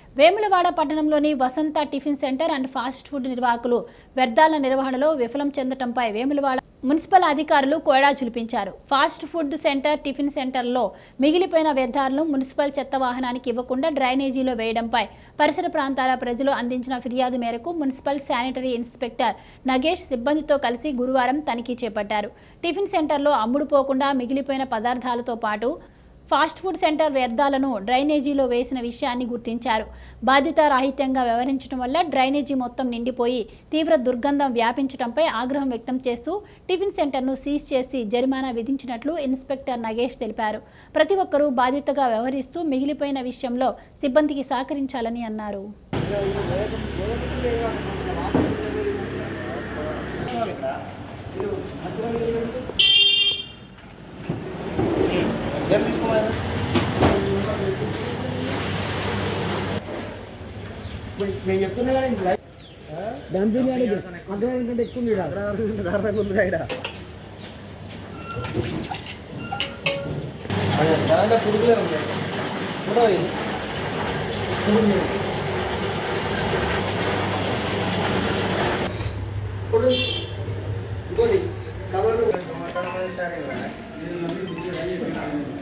వేములవాడ పట్టణంలోని Vasantha tiffin centre and fast food నిర్వాహకులు వ్యర్థాల నిర్వహణలో విఫలం చెందటంపై వేములవాడ మున్సిపల్ అధికారులు కోడా చులిపించారు ఫాస్ట్ ఫుడ్ సెంటర్ టిఫిన్ సెంటర్లో మిగిలిపోయిన వ్యర్థాలను మున్సిపల్ చెత్త వాహనానికి ఇవ్వకుండా డ్రైనేజీలో వేయడంపై పరిసర ప్రాంతాల ప్రజలు అందించిన ఫిర్యాదు మేరకు మున్సిపల్ శానిటరీ ఇన్స్పెక్టర్ నగేష్ సిబ్బందితో కలిసి గురువారం తనిఖీ చేపట్టారు టిఫిన్ సెంటర్లో అమ్ముడుపోకుండా మిగిలిపోయిన పదార్థాలతో పాటు ఫాస్ట్ ఫుడ్ సెంటర్ వ్యర్థాలను డ్రైనేజీలో వేసిన విషయాన్ని గుర్తించారు బాధ్యతారాహిత్యంగా వ్యవహరించడం వల్ల డ్రైనేజీ మొత్తం నిండిపోయి తీవ్ర దుర్గంధం వ్యాపించడంపై ఆగ్రహం వ్యక్తం చేస్తూ టిఫిన్ సెంటర్ను సీజ్ చేసి జరిమానా విధించినట్లు ఇన్స్పెక్టర్ నగేష్ తెలిపారు ప్రతి ఒక్కరూ బాధ్యతగా వ్యవహరిస్తూ మిగిలిపోయిన విషయంలో సిబ్బందికి సహకరించాలని అన్నారు ఏం తీసుకోవాలి నేను చెప్తున్నా కానీ ఇది లైఫ్ దమ్ బిర్యానీ అగ్రహారం కంటే ఎక్కువ ఉంది ఈడ. దారుణంగా ఉంది ఇక్కడ దాంట్లో పురుగులే ఉన్నాయి చూడ ఇది ఇప్పుడు ఇంకోటి కవర్లు సరే